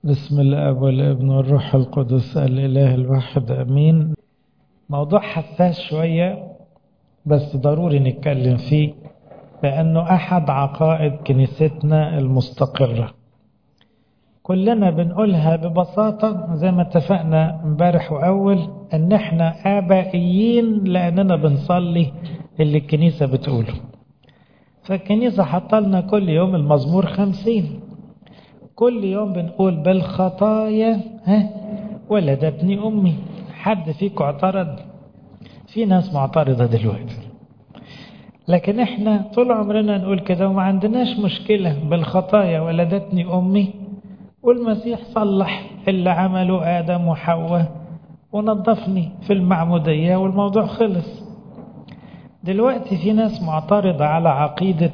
بسم الاب والابن والروح القدس الاله الواحد امين موضوع حساس شويه بس ضروري نتكلم فيه لانه احد عقائد كنيستنا المستقره كلنا بنقولها ببساطه زي ما اتفقنا امبارح واول ان احنا ابائيين لاننا بنصلي اللي الكنيسه بتقوله فالكنيسه حطلنا كل يوم المزمور خمسين كل يوم بنقول بالخطايا ها ولدتني أمي حد فيكم اعترض في ناس معترضة دلوقتي لكن احنا طول عمرنا نقول كده وما عندناش مشكلة بالخطايا ولدتني أمي والمسيح صلح اللي عمله آدم وحواء ونظفني في المعمودية والموضوع خلص دلوقتي في ناس معترضة على عقيدة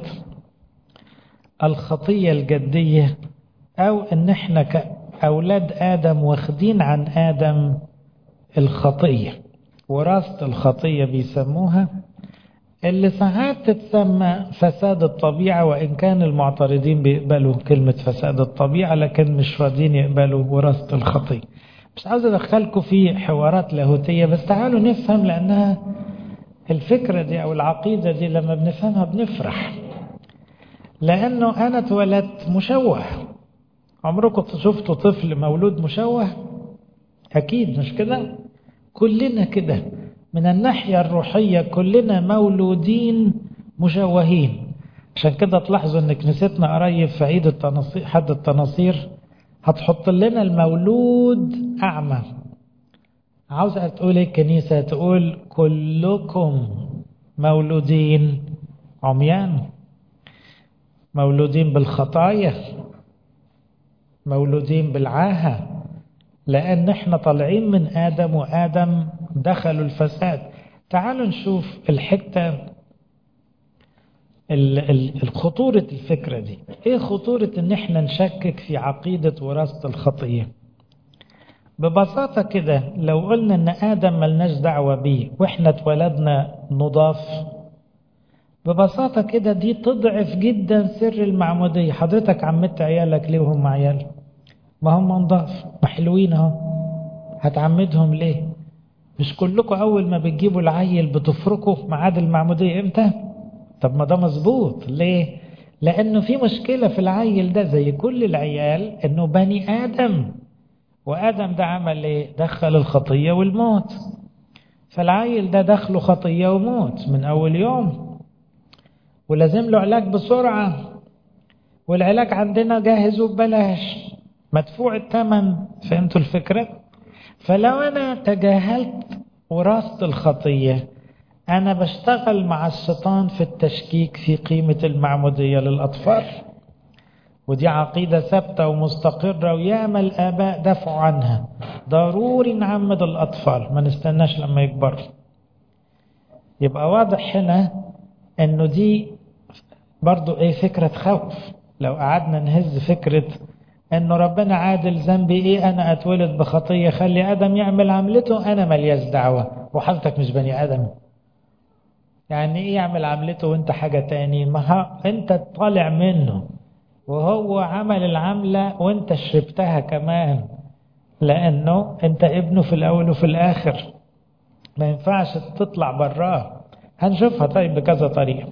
الخطية الجدية أو إن إحنا كأولاد آدم واخدين عن آدم الخطية وراثة الخطية بيسموها اللي ساعات تتسمى فساد الطبيعة وإن كان المعترضين بيقبلوا كلمة فساد الطبيعة لكن مش راضيين يقبلوا وراثة الخطية مش عاوز أدخلكم في حوارات لاهوتية بس تعالوا نفهم لأنها الفكرة دي أو العقيدة دي لما بنفهمها بنفرح لأنه أنا اتولدت مشوه عمركم شفتوا طفل مولود مشوه أكيد مش كده كلنا كده من الناحية الروحية كلنا مولودين مشوهين عشان كده تلاحظوا ان كنيستنا قريب في عيد التناصير حد التناصير هتحط لنا المولود أعمى عاوزة تقول ايه الكنيسة تقول كلكم مولودين عميان مولودين بالخطايا مولودين بالعاهة لأن احنا طالعين من آدم وآدم دخلوا الفساد تعالوا نشوف الحتة الخطورة الفكرة دي ايه خطورة ان احنا نشكك في عقيدة وراثة الخطية ببساطة كده لو قلنا ان آدم ملناش دعوة بيه واحنا اتولدنا نضاف ببساطة كده دي تضعف جدا سر المعمودية حضرتك عمدت عيالك ليه وهم عيال ما هم نضاف ما حلوين اهو هتعمدهم ليه مش كلكم اول ما بتجيبوا العيل بتفركوا ميعاد المعمودية امتى طب ما ده مظبوط ليه لانه في مشكلة في العيل ده زي كل العيال انه بني ادم وادم ده عمل ايه دخل الخطية والموت فالعيل ده دخله خطية وموت من اول يوم ولازم له علاج بسرعة والعلاج عندنا جاهز وببلاش مدفوع الثمن فهمتوا الفكرة فلو أنا تجاهلت وراثة الخطية أنا بشتغل مع الشيطان في التشكيك في قيمة المعمودية للأطفال ودي عقيدة ثابتة ومستقرة وياما الآباء دفعوا عنها ضروري نعمد الأطفال ما نستناش لما يكبروا يبقى واضح هنا انه دي برضو ايه فكرة خوف لو قعدنا نهز فكرة انه ربنا عادل ذنبي ايه انا اتولد بخطية خلي ادم يعمل عملته انا ملياش دعوة وحضرتك مش بني ادم يعني ايه يعمل عملته وانت حاجة تاني ما ها انت طالع منه وهو عمل العملة وانت شربتها كمان لانه انت ابنه في الاول وفي الاخر ما ينفعش تطلع براه هنشوفها طيب بكذا طريقة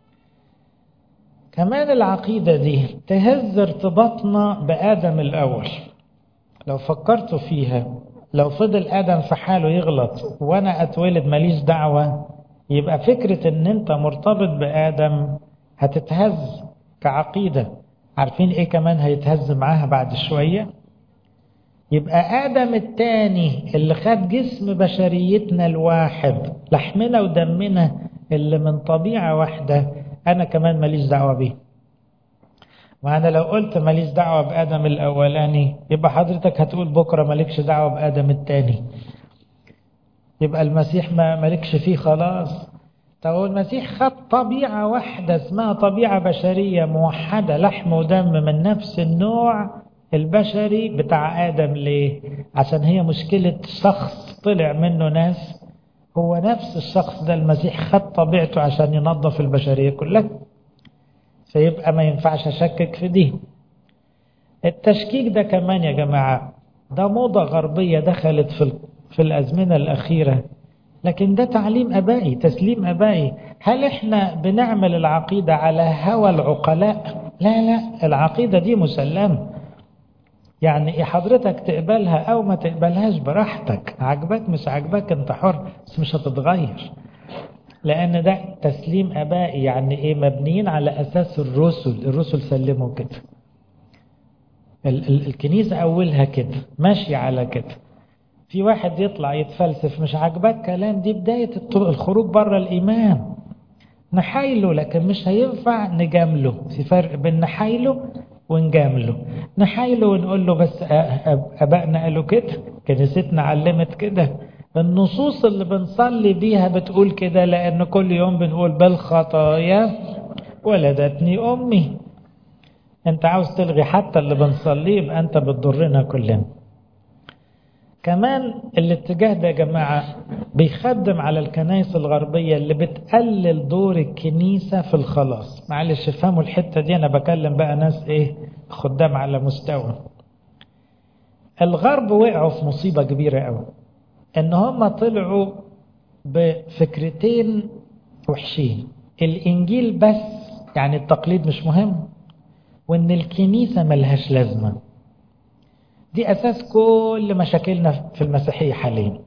كمان العقيدة دي تهز ارتباطنا بآدم الأول لو فكرتوا فيها لو فضل آدم في حاله يغلط وأنا أتولد ماليش دعوة يبقى فكرة إن أنت مرتبط بآدم هتتهز كعقيدة عارفين إيه كمان هيتهز معاها بعد شوية يبقى آدم التاني اللي خد جسم بشريتنا الواحد لحمنا ودمنا اللي من طبيعة واحدة أنا كمان ماليش دعوة بيه وأنا لو قلت ماليش دعوة بآدم الأولاني يبقى حضرتك هتقول بكرة مالكش دعوة بآدم التاني يبقى المسيح ما مالكش فيه خلاص طب المسيح خد طبيعة واحدة اسمها طبيعة بشرية موحدة لحم ودم من نفس النوع البشري بتاع آدم ليه عشان هي مشكلة شخص طلع منه ناس هو نفس الشخص ده المسيح خد طبيعته عشان ينظف البشرية كلها فيبقى ما ينفعش أشكك في دي التشكيك ده كمان يا جماعة ده موضة غربية دخلت في في الأزمنة الأخيرة لكن ده تعليم أبائي تسليم أبائي هل إحنا بنعمل العقيدة على هوى العقلاء لا لا العقيدة دي مسلمة يعني حضرتك تقبلها أو ما تقبلهاش براحتك عجبك مش عجبك أنت حر بس مش هتتغير لأن ده تسليم أبائي يعني إيه مبنيين على أساس الرسل الرسل سلموا كده ال ال الكنيسة أولها كده ماشي على كده في واحد يطلع يتفلسف مش عاجبك كلام دي بداية الخروج بره الإيمان نحايله لكن مش هينفع نجامله في فرق بين نحايله ونجامله نحايله ونقول له بس أبائنا قالوا كده كنيستنا علمت كده النصوص اللي بنصلي بيها بتقول كده لأن كل يوم بنقول بالخطايا ولدتني أمي انت عاوز تلغي حتى اللي بنصليه يبقى انت بتضرنا كلنا كمان الاتجاه ده يا جماعة بيخدم على الكنائس الغربية اللي بتقلل دور الكنيسة في الخلاص معلش افهموا الحتة دي أنا بكلم بقى ناس إيه خدام على مستوى الغرب وقعوا في مصيبة كبيرة قوي إن هم طلعوا بفكرتين وحشين الإنجيل بس يعني التقليد مش مهم وإن الكنيسة ملهاش لازمة دي أساس كل مشاكلنا في المسيحية حاليا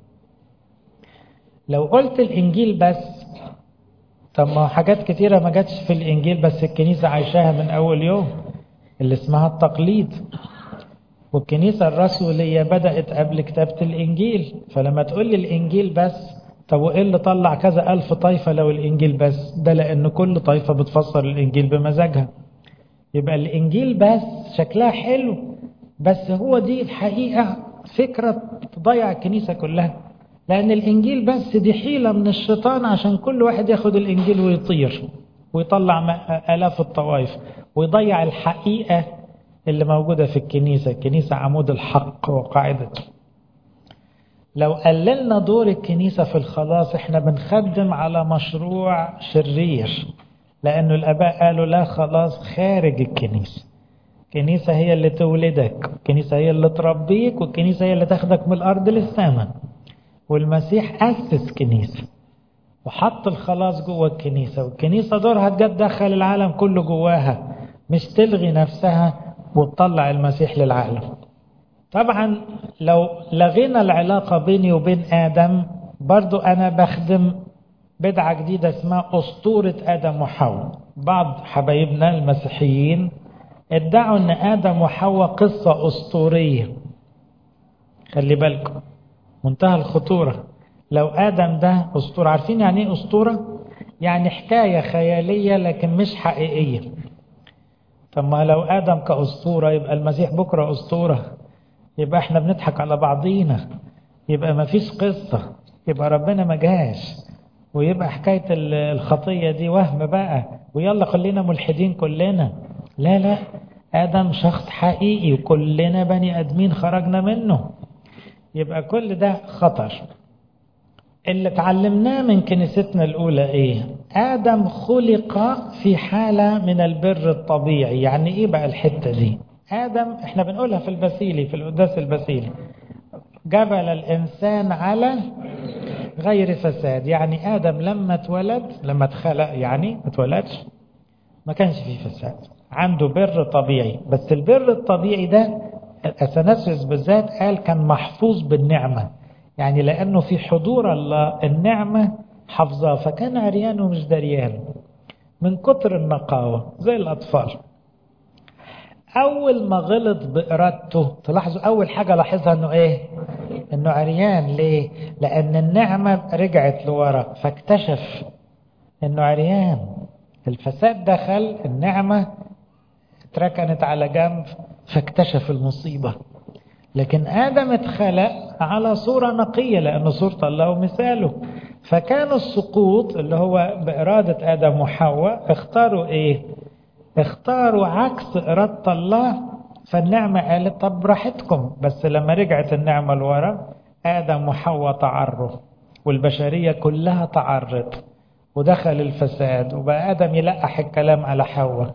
لو قلت الإنجيل بس طب ما حاجات كتيرة ما جاتش في الإنجيل بس الكنيسة عايشاها من أول يوم اللي اسمها التقليد والكنيسة الرسولية بدأت قبل كتابة الإنجيل فلما تقول لي الإنجيل بس طب وإيه اللي طلع كذا ألف طائفة لو الإنجيل بس ده لأن كل طائفة بتفسر الإنجيل بمزاجها يبقى الإنجيل بس شكلها حلو بس هو دي الحقيقة فكرة تضيع الكنيسة كلها لأن الإنجيل بس دي حيلة من الشيطان عشان كل واحد ياخد الإنجيل ويطير ويطلع آلاف الطوائف ويضيع الحقيقة اللي موجودة في الكنيسة الكنيسة عمود الحق وقاعدته لو قللنا دور الكنيسة في الخلاص احنا بنخدم على مشروع شرير لأنه الآباء قالوا لا خلاص خارج الكنيسة الكنيسة هي اللي تولدك الكنيسة هي اللي تربيك والكنيسة هي اللي تاخدك من الأرض للسماء والمسيح أسس كنيسة وحط الخلاص جوه الكنيسة والكنيسة دورها تدخل العالم كله جواها مش تلغي نفسها وتطلع المسيح للعالم طبعا لو لغينا العلاقة بيني وبين آدم برضو أنا بخدم بدعة جديدة اسمها أسطورة آدم وحواء بعض حبايبنا المسيحيين ادعوا ان آدم وحواء قصة أسطورية خلي بالكم منتهى الخطورة لو آدم ده أسطورة عارفين يعني ايه أسطورة؟ يعني حكاية خيالية لكن مش حقيقية طب ما لو آدم كأسطورة يبقى المسيح بكرة أسطورة يبقى احنا بنضحك على بعضينا يبقى ما فيش قصة يبقى ربنا ما جاش ويبقى حكاية الخطية دي وهم بقى ويلا خلينا ملحدين كلنا لا لا آدم شخص حقيقي وكلنا بني آدمين خرجنا منه يبقى كل ده خطر اللي اتعلمناه من كنيستنا الأولى إيه آدم خلق في حالة من البر الطبيعي يعني إيه بقى الحتة دي آدم إحنا بنقولها في البسيلي في القداس البسيلي جبل الإنسان على غير فساد يعني آدم لما اتولد لما اتخلق يعني ما اتولدش ما كانش فيه فساد عنده بر طبيعي بس البر الطبيعي ده أثناسيوس بالذات قال كان محفوظ بالنعمة يعني لأنه في حضور الله النعمة حفظاه فكان عريان ومش دريان من كتر النقاوة زي الأطفال أول ما غلط بإرادته تلاحظوا أول حاجة لاحظها أنه إيه أنه عريان ليه لأن النعمة رجعت لورا فاكتشف أنه عريان الفساد دخل النعمة اتركنت على جنب فاكتشف المصيبة لكن آدم اتخلق على صورة نقية لأن صورة الله ومثاله فكان السقوط اللي هو بإرادة آدم وحواء اختاروا إيه اختاروا عكس إرادة الله فالنعمة قالت طب براحتكم بس لما رجعت النعمة لورا آدم وحواء تعروا والبشرية كلها تعرت ودخل الفساد وبقى آدم يلقح الكلام على حواء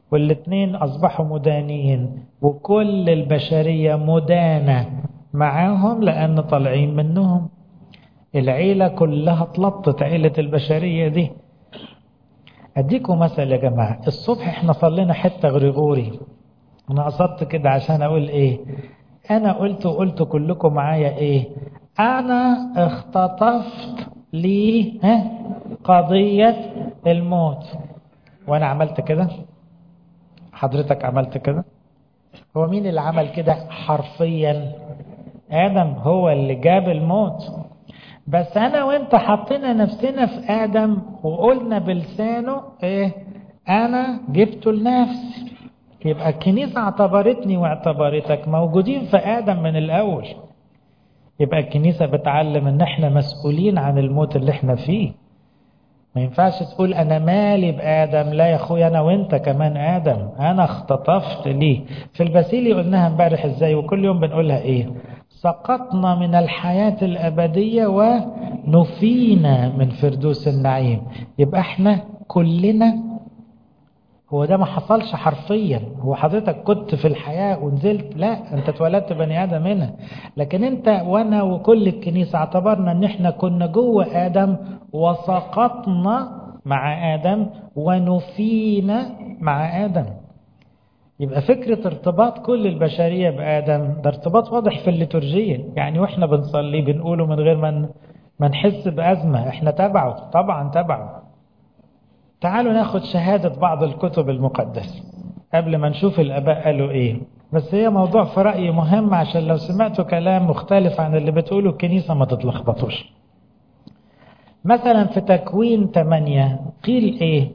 والاثنين أصبحوا مدانين وكل البشرية مدانة معاهم لأن طالعين منهم العيلة كلها اتلطت عيلة البشرية دي أديكم مثل يا جماعة الصبح احنا صلينا حتة غريغوري أنا قصدت كده عشان أقول إيه أنا قلت وقلت كلكم معايا إيه أنا اختطفت لي ها قضية الموت وأنا عملت كده حضرتك عملت كده هو مين اللي عمل كده حرفيا آدم هو اللي جاب الموت بس أنا وأنت حطينا نفسنا في آدم وقلنا بلسانه إيه أنا جبته لنفسي يبقى الكنيسة اعتبرتني واعتبرتك موجودين في آدم من الأول يبقى الكنيسة بتعلم ان احنا مسؤولين عن الموت اللي احنا فيه ما ينفعش تقول انا مالي بآدم لا يا اخويا انا وانت كمان آدم انا اختطفت ليه في البسيلي قلناها امبارح ازاي وكل يوم بنقولها ايه سقطنا من الحياة الأبدية ونفينا من فردوس النعيم يبقى احنا كلنا هو ده ما حصلش حرفيا هو حضرتك كنت في الحياة ونزلت لا انت اتولدت بني آدم هنا لكن انت وانا وكل الكنيسة اعتبرنا ان احنا كنا جوه آدم وسقطنا مع آدم ونفينا مع آدم يبقى فكرة ارتباط كل البشرية بآدم ده ارتباط واضح في الليتورجية يعني واحنا بنصلي بنقوله من غير ما ما نحس بأزمة احنا تبعه طبعا تبعه تعالوا ناخد شهادة بعض الكتب المقدسة قبل ما نشوف الآباء قالوا إيه بس هي موضوع في رأيي مهم عشان لو سمعتوا كلام مختلف عن اللي بتقوله الكنيسة ما تتلخبطوش مثلا في تكوين 8 قيل إيه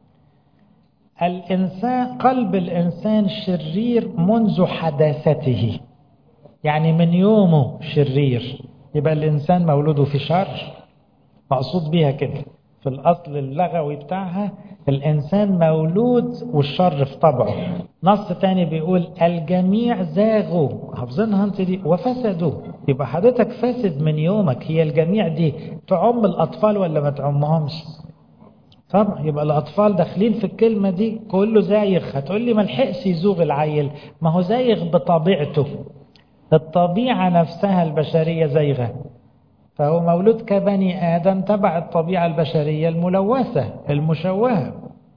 الإنسان قلب الإنسان شرير منذ حداثته يعني من يومه شرير يبقى الإنسان مولوده في شر مقصود بيها كده في الأصل اللغوي بتاعها الإنسان مولود والشر في طبعه نص تاني بيقول الجميع زاغوا حافظينها انت دي وفسدوا يبقى حضرتك فاسد من يومك هي الجميع دي تعم الأطفال ولا ما تعمهمش طبعا يبقى الأطفال داخلين في الكلمة دي كله زايغ هتقول لي ما لحقش يزوغ العيل ما هو زايغ بطبيعته الطبيعة نفسها البشرية زايغة فهو مولود كبني آدم تبع الطبيعة البشرية الملوثة المشوهة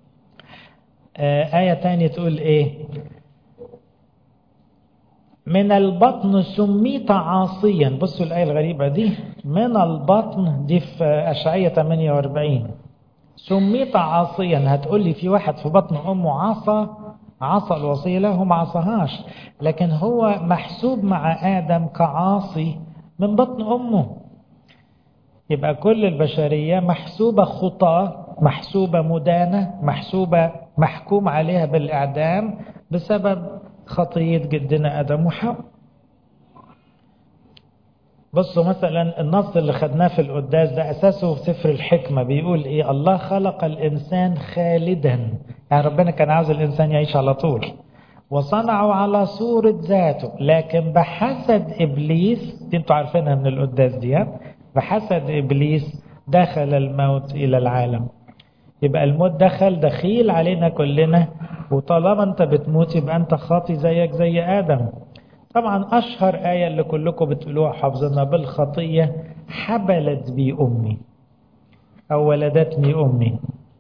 آه آية تانية تقول إيه من البطن سميت عاصيا بصوا الآية الغريبة دي من البطن دي في أشعية 48 سميت عاصيا هتقول لي في واحد في بطن أمه عصى عصى الوصية لا هو ما عصاهاش لكن هو محسوب مع آدم كعاصي من بطن أمه يبقى كل البشرية محسوبة خطاة محسوبة مدانة محسوبة محكوم عليها بالإعدام بسبب خطية جدنا آدم وحواء بصوا مثلا النص اللي خدناه في القداس ده أساسه في سفر الحكمة بيقول إيه الله خلق الإنسان خالدا يعني ربنا كان عاوز الإنسان يعيش على طول وصنعوا على صورة ذاته لكن بحسد إبليس دي انتوا عارفينها من القداس دي بحسد إبليس دخل الموت إلى العالم يبقى الموت دخل دخيل علينا كلنا وطالما انت بتموت يبقى انت خاطي زيك زي آدم طبعا أشهر آية اللي كلكم بتقولوها حافظنا بالخطية حبلت بي أمي أو ولدتني أمي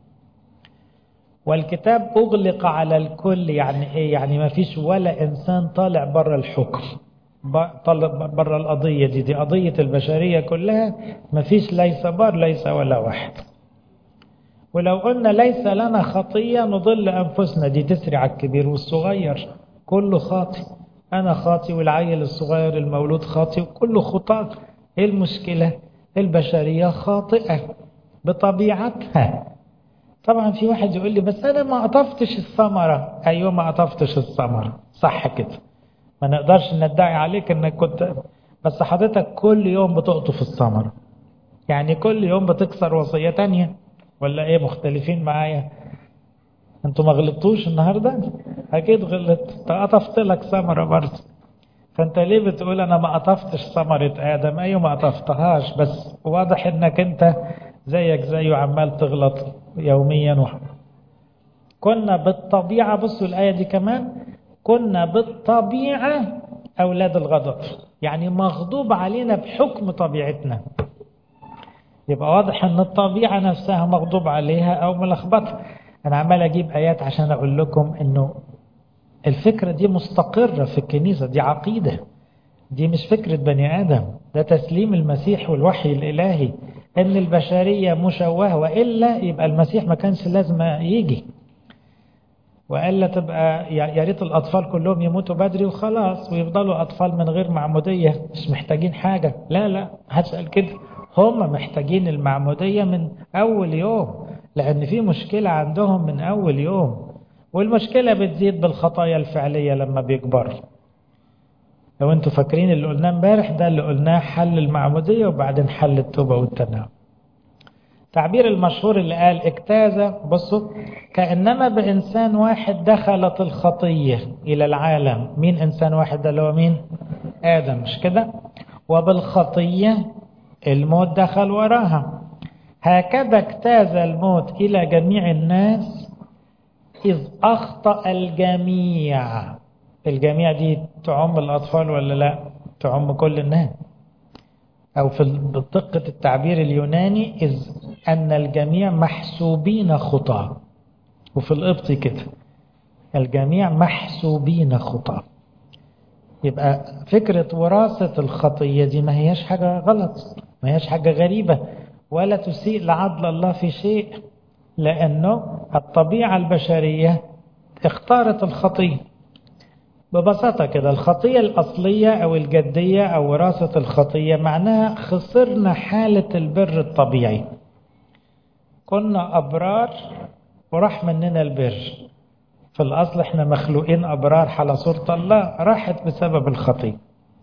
والكتاب أغلق على الكل يعني إيه يعني ما فيش ولا إنسان طالع بره الحكم طالع بره القضية دي دي قضية البشرية كلها ما فيش ليس بار ليس ولا واحد ولو قلنا ليس لنا خطية نضل أنفسنا دي تسري على الكبير والصغير كله خاطي أنا خاطي والعيل الصغير المولود خاطي وكله خطاة إيه المشكلة البشرية خاطئة بطبيعتها طبعا في واحد يقول لي بس أنا ما قطفتش الثمرة أيوة ما قطفتش الثمرة صح كده ما نقدرش ندعي عليك انك كنت بس حضرتك كل يوم بتقطف الثمرة يعني كل يوم بتكسر وصية تانية ولا ايه مختلفين معايا انتوا ما غلطتوش النهاردة اكيد غلطت قطفت لك ثمرة برضه فانت ليه بتقول انا ما قطفتش ثمرة ادم ايوه ما قطفتهاش بس واضح انك انت زيك زيه عمال تغلط يوميا و... كنا بالطبيعة بصوا الآية دي كمان كنا بالطبيعة أولاد الغضب يعني مغضوب علينا بحكم طبيعتنا يبقى واضح ان الطبيعة نفسها مغضوب عليها او ملخبطة انا عمال اجيب ايات عشان اقول لكم انه الفكرة دي مستقرة في الكنيسة دي عقيدة دي مش فكرة بني ادم ده تسليم المسيح والوحي الالهي ان البشرية مشوهة وإلا يبقى المسيح ما كانش لازم يجي وإلا تبقى يا ريت الأطفال كلهم يموتوا بدري وخلاص ويفضلوا أطفال من غير معمودية مش محتاجين حاجة لا لا هتسأل كده هم محتاجين المعمودية من أول يوم لأن في مشكلة عندهم من أول يوم والمشكلة بتزيد بالخطايا الفعلية لما بيكبروا لو انتوا فاكرين اللي قلناه امبارح ده اللي قلناه حل المعمودية وبعدين حل التوبة والتناول تعبير المشهور اللي قال اجتاز بصوا كأنما بإنسان واحد دخلت الخطية إلى العالم مين إنسان واحد ده اللي هو مين آدم مش كده وبالخطية الموت دخل وراها هكذا اجتاز الموت إلى جميع الناس إذ أخطأ الجميع الجميع دي تعم الأطفال ولا لا تعم كل الناس أو في بدقة التعبير اليوناني إذ أن الجميع محسوبين خطاة وفي القبط كده الجميع محسوبين خطاة يبقى فكرة وراثة الخطية دي ما هياش حاجة غلط ما هياش حاجة غريبة ولا تسيء لعدل الله في شيء لأنه الطبيعة البشرية اختارت الخطية ببساطة كده الخطية الأصلية أو الجدية أو وراثة الخطية معناها خسرنا حالة البر الطبيعي كنا أبرار وراح مننا البر في الأصل احنا مخلوقين أبرار على صورة الله راحت بسبب الخطية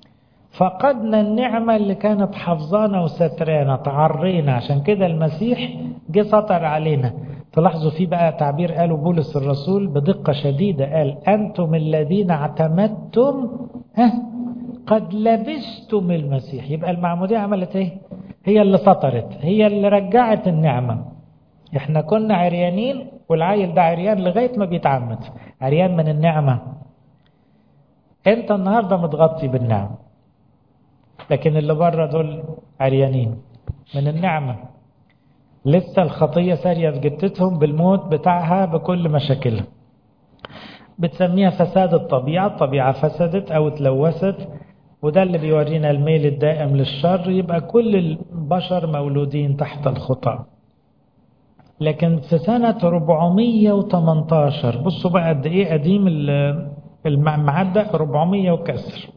فقدنا النعمة اللي كانت حفظانا وسترانا تعرينا عشان كده المسيح جه سطر علينا تلاحظوا في بقى تعبير قاله بولس الرسول بدقة شديدة قال أنتم الذين اعتمدتم ها قد لبستم المسيح يبقى المعمودية عملت ايه هي اللي سطرت هي اللي رجعت النعمة احنا كنا عريانين والعيل ده عريان لغاية ما بيتعمد عريان من النعمة انت النهاردة متغطي بالنعمة لكن اللي بره دول عريانين من النعمة لسه الخطية سارية في جتتهم بالموت بتاعها بكل مشاكلها بتسميها فساد الطبيعة الطبيعة فسدت أو اتلوثت وده اللي بيورينا الميل الدائم للشر يبقى كل البشر مولودين تحت الخطأ لكن في سنة 418 بصوا بقى قد ايه قديم المعدة 400 وكسر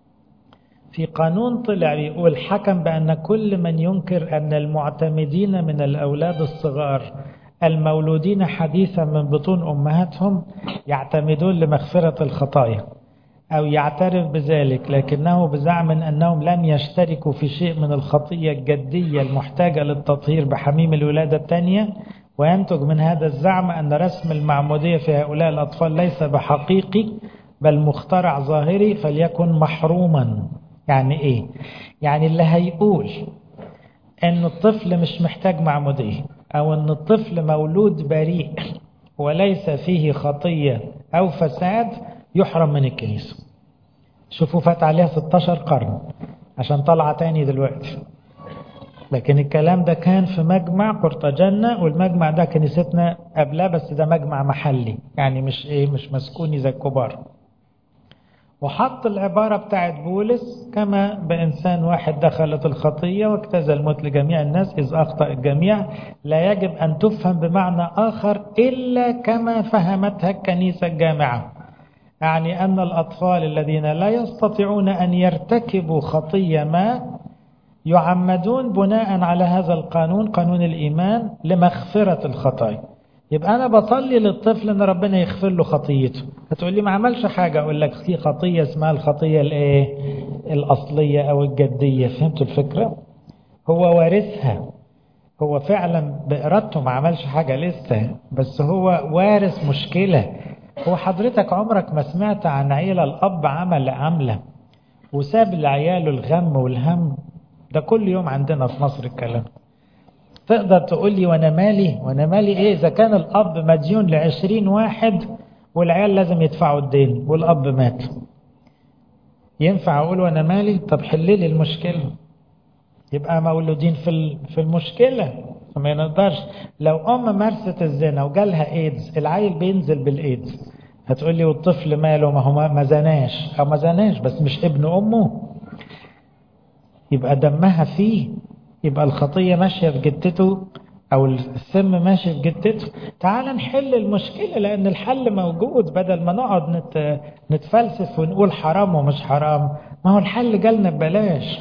في قانون طلع بيقول حكم بأن كل من ينكر أن المعتمدين من الأولاد الصغار المولودين حديثا من بطون أمهاتهم يعتمدون لمغفرة الخطايا أو يعترف بذلك لكنه بزعم أنهم لم يشتركوا في شيء من الخطية الجدية المحتاجة للتطهير بحميم الولادة الثانية وينتج من هذا الزعم أن رسم المعمودية في هؤلاء الأطفال ليس بحقيقي بل مخترع ظاهري فليكن محروما يعني ايه يعني اللي هيقول ان الطفل مش محتاج معمودية او ان الطفل مولود بريء وليس فيه خطية او فساد يحرم من الكنيسة شوفوا فات عليها 16 قرن عشان طلع تاني دلوقتي لكن الكلام ده كان في مجمع قرطاجنة والمجمع ده كنيستنا قبلها بس ده مجمع محلي يعني مش ايه مش مسكوني زي الكبار وحط العبارة بتاعت بولس كما بإنسان واحد دخلت الخطية واجتاز الموت لجميع الناس إذ أخطأ الجميع لا يجب أن تفهم بمعنى آخر إلا كما فهمتها الكنيسة الجامعة يعني أن الأطفال الذين لا يستطيعون أن يرتكبوا خطية ما يعمدون بناء على هذا القانون قانون الإيمان لمغفرة الخطايا يبقى أنا بصلي للطفل إن ربنا يغفر له خطيته هتقول لي ما عملش حاجة أقول لك في خطية اسمها الخطية الإيه الأصلية أو الجدية فهمت الفكرة هو وارثها هو فعلا بإرادته ما عملش حاجة لسه بس هو وارث مشكلة هو حضرتك عمرك ما سمعت عن عيلة الأب عمل عملة وساب لعياله الغم والهم ده كل يوم عندنا في مصر الكلام تقدر تقول لي وانا مالي وانا مالي ايه اذا كان الاب مديون لعشرين واحد والعيال لازم يدفعوا الدين والاب مات ينفع اقول وانا مالي طب حللي المشكله يبقى مولودين في في المشكله فما نقدرش لو ام مارست الزنا وجالها ايدز العيل بينزل بالايدز هتقول لي والطفل ماله ما هو ما زناش او ما زناش بس مش ابن امه يبقى دمها فيه يبقى الخطيه ماشيه في جتته او السم ماشي في جتته تعال نحل المشكله لان الحل موجود بدل ما نقعد نت... نتفلسف ونقول حرام ومش حرام ما هو الحل جالنا ببلاش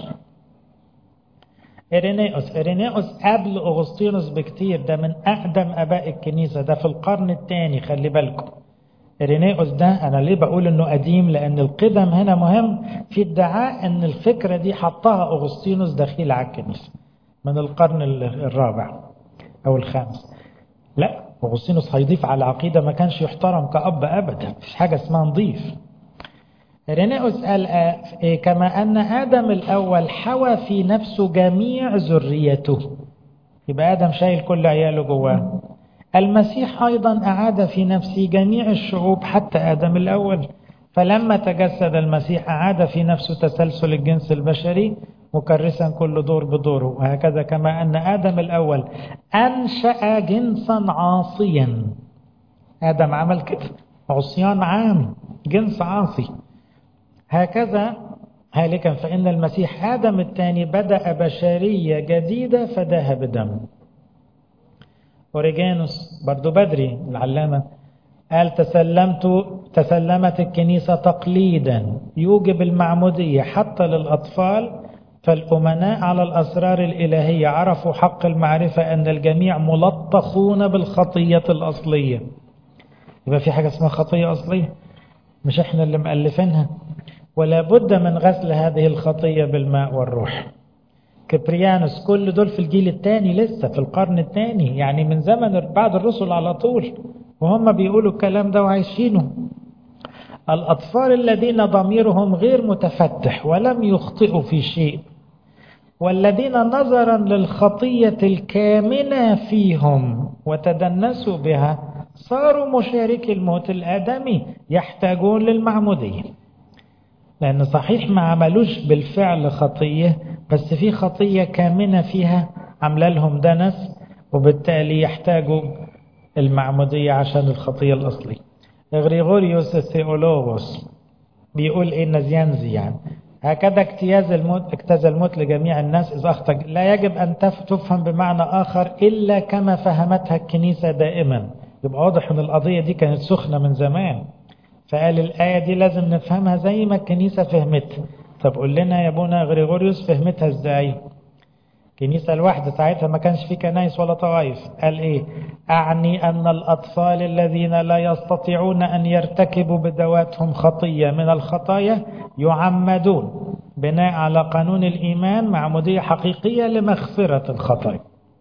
إرينيوس إرينيوس قبل أغسطينوس بكتير ده من أقدم آباء الكنيسة ده في القرن الثاني خلي بالكم إرينيوس ده أنا ليه بقول إنه قديم لأن القدم هنا مهم في ادعاء إن الفكرة دي حطها أغسطينوس دخيل على الكنيسة من القرن الرابع أو الخامس لا أغسطينوس هيضيف على العقيدة ما كانش يحترم كأب أبدا مفيش حاجة اسمها نضيف رينيوس قال إيه كما أن آدم الأول حوى في نفسه جميع ذريته يبقى آدم شايل كل عياله جواه المسيح أيضا أعاد في نفسه جميع الشعوب حتى آدم الأول فلما تجسد المسيح أعاد في نفسه تسلسل الجنس البشري مكرسا كل دور بدوره وهكذا كما أن آدم الأول أنشأ جنسا عاصيا آدم عمل كده عصيان عام جنس عاصي هكذا هالكا فإن المسيح آدم الثاني بدأ بشرية جديدة فداها بدم أوريجانوس برضو بدري العلامة قال تسلمت تسلمت الكنيسة تقليدا يوجب المعمودية حتى للأطفال فالأمناء على الأسرار الإلهية عرفوا حق المعرفة أن الجميع ملطخون بالخطية الأصلية يبقى في حاجة اسمها خطية أصلية مش احنا اللي مألفينها ولا بد من غسل هذه الخطية بالماء والروح كبريانوس كل دول في الجيل الثاني لسه في القرن الثاني يعني من زمن بعد الرسل على طول وهم بيقولوا الكلام ده وعايشينه الأطفال الذين ضميرهم غير متفتح ولم يخطئوا في شيء والذين نظرا للخطية الكامنة فيهم وتدنسوا بها صاروا مشاركي الموت الآدمي يحتاجون للمعمودية لأن صحيح ما عملوش بالفعل خطية بس في خطية كامنة فيها عاملة لهم دنس وبالتالي يحتاجوا المعمودية عشان الخطية الأصلية غريغوريوس الثيولوغوس بيقول إيه نزيانزي يعني هكذا اجتياز الموت اجتاز الموت لجميع الناس إذا أخطأ لا يجب أن تفهم بمعنى آخر إلا كما فهمتها الكنيسة دائما يبقى واضح أن القضية دي كانت سخنة من زمان فقال الآية دي لازم نفهمها زي ما الكنيسة فهمتها طب قول لنا يا ابونا غريغوريوس فهمتها ازاي كنيسة الواحدة ساعتها ما كانش في كنايس ولا طوائف قال ايه اعني ان الاطفال الذين لا يستطيعون ان يرتكبوا بدواتهم خطية من الخطايا يعمدون بناء على قانون الايمان معمودية حقيقية لمغفرة الخطايا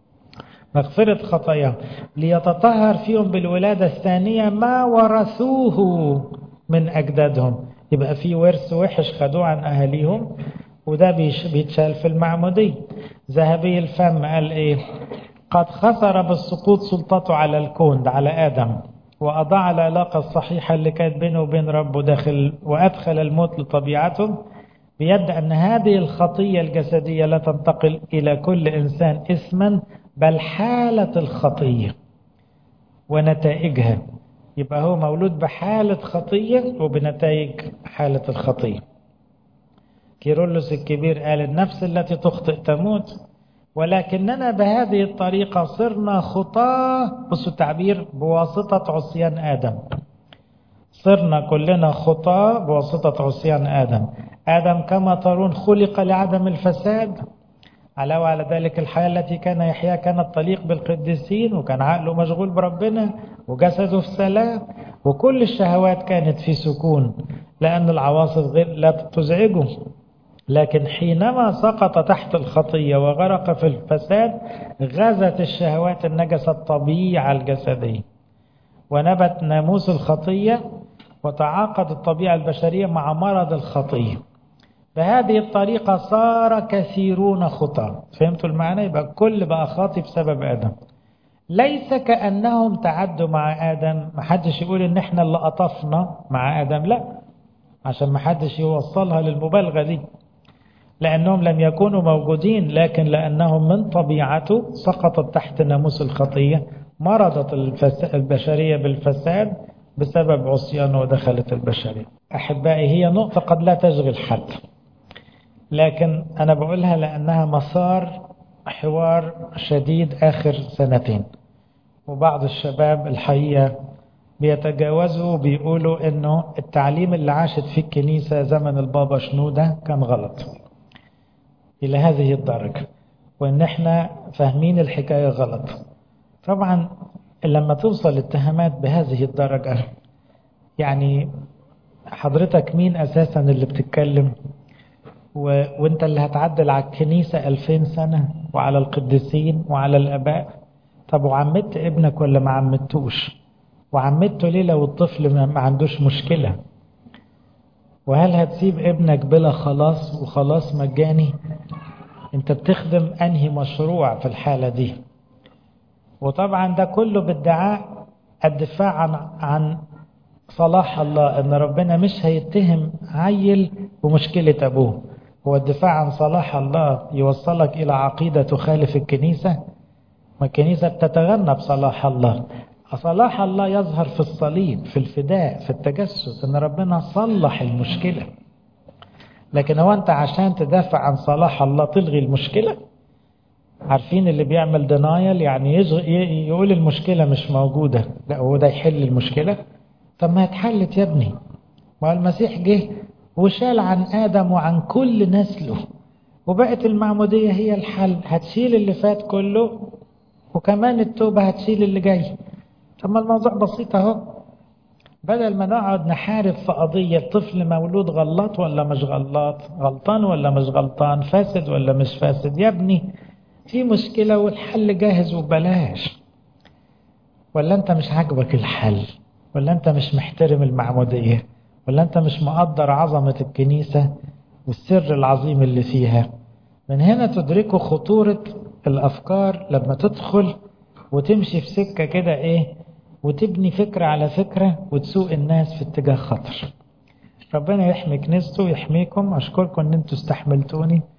مغفرة خطاياهم ليتطهر فيهم بالولادة الثانية ما ورثوه من أجدادهم يبقى في ورث وحش خدوه عن أهاليهم وده بيتشال في المعمودية ذهبي الفم قال إيه قد خسر بالسقوط سلطته على الكون ده على آدم وأضاع العلاقة الصحيحة اللي كانت بينه وبين ربه داخل وأدخل الموت لطبيعته بيد أن هذه الخطية الجسدية لا تنتقل إلى كل إنسان اسما بل حالة الخطية ونتائجها يبقى هو مولود بحالة خطية وبنتائج حالة الخطية كيرلس الكبير قال النفس التي تخطئ تموت ولكننا بهذه الطريقة صرنا خطاة بصوا التعبير بواسطة عصيان آدم صرنا كلنا خطاة بواسطة عصيان آدم آدم كما ترون خلق لعدم الفساد علاوة على ذلك الحياة التي كان يحياها كانت تليق بالقديسين وكان عقله مشغول بربنا وجسده في سلام وكل الشهوات كانت في سكون لأن العواصف غير لا تزعجه لكن حينما سقط تحت الخطية وغرق في الفساد غزت الشهوات النجسة الطبيعة الجسدية ونبت ناموس الخطية وتعاقد الطبيعة البشرية مع مرض الخطية بهذه الطريقة صار كثيرون خطى فهمتوا المعنى يبقى كل بقى خاطي بسبب آدم ليس كأنهم تعدوا مع آدم ما حدش يقول إن إحنا اللي قطفنا مع آدم لا عشان ما حدش يوصلها للمبالغة دي لأنهم لم يكونوا موجودين لكن لأنهم من طبيعته سقطت تحت ناموس الخطية مرضت البشرية بالفساد بسبب عصيان ودخلت البشرية أحبائي هي نقطة قد لا تشغل حد لكن أنا بقولها لأنها مسار حوار شديد آخر سنتين وبعض الشباب الحقيقة بيتجاوزوا وبيقولوا انه التعليم اللي عاشت فيه الكنيسة زمن البابا شنودة كان غلط الى هذه الدرجة وان احنا فاهمين الحكاية غلط طبعا لما توصل اتهامات بهذه الدرجة يعني حضرتك مين اساسا اللي بتتكلم و... وانت اللي هتعدل على الكنيسة ألفين سنة وعلى القديسين وعلى الآباء طب وعمدت ابنك ولا ما عمدتوش وعمدته ليه لو الطفل ما عندوش مشكلة وهل هتسيب ابنك بلا خلاص وخلاص مجاني انت بتخدم انهي مشروع في الحالة دي وطبعا ده كله بادعاء الدفاع عن عن صلاح الله ان ربنا مش هيتهم عيل بمشكلة ابوه هو الدفاع عن صلاح الله يوصلك الى عقيدة تخالف الكنيسة ما الكنيسة بتتغنى بصلاح الله صلاح الله يظهر في الصليب في الفداء في التجسد ان ربنا صلح المشكلة لكن هو انت عشان تدافع عن صلاح الله تلغي المشكلة عارفين اللي بيعمل دينايل يعني يقول المشكلة مش موجودة لا هو ده يحل المشكلة طب ما اتحلت يا ابني ما المسيح جه وشال عن آدم وعن كل نسله وبقت المعمودية هي الحل هتشيل اللي فات كله وكمان التوبة هتشيل اللي جاي طب ما الموضوع بسيط اهو بدل ما نقعد نحارب في قضية طفل مولود غلط ولا مش غلط غلطان ولا مش غلطان فاسد ولا مش فاسد يا ابني في مشكلة والحل جاهز وبلاش ولا انت مش عاجبك الحل ولا انت مش محترم المعمودية ولا انت مش مقدر عظمة الكنيسة والسر العظيم اللي فيها من هنا تدركوا خطورة الأفكار لما تدخل وتمشي في سكة كده ايه وتبني فكرة على فكرة وتسوق الناس في اتجاه خطر ربنا يحمي كنيسته ويحميكم أشكركم أن أنتوا استحملتوني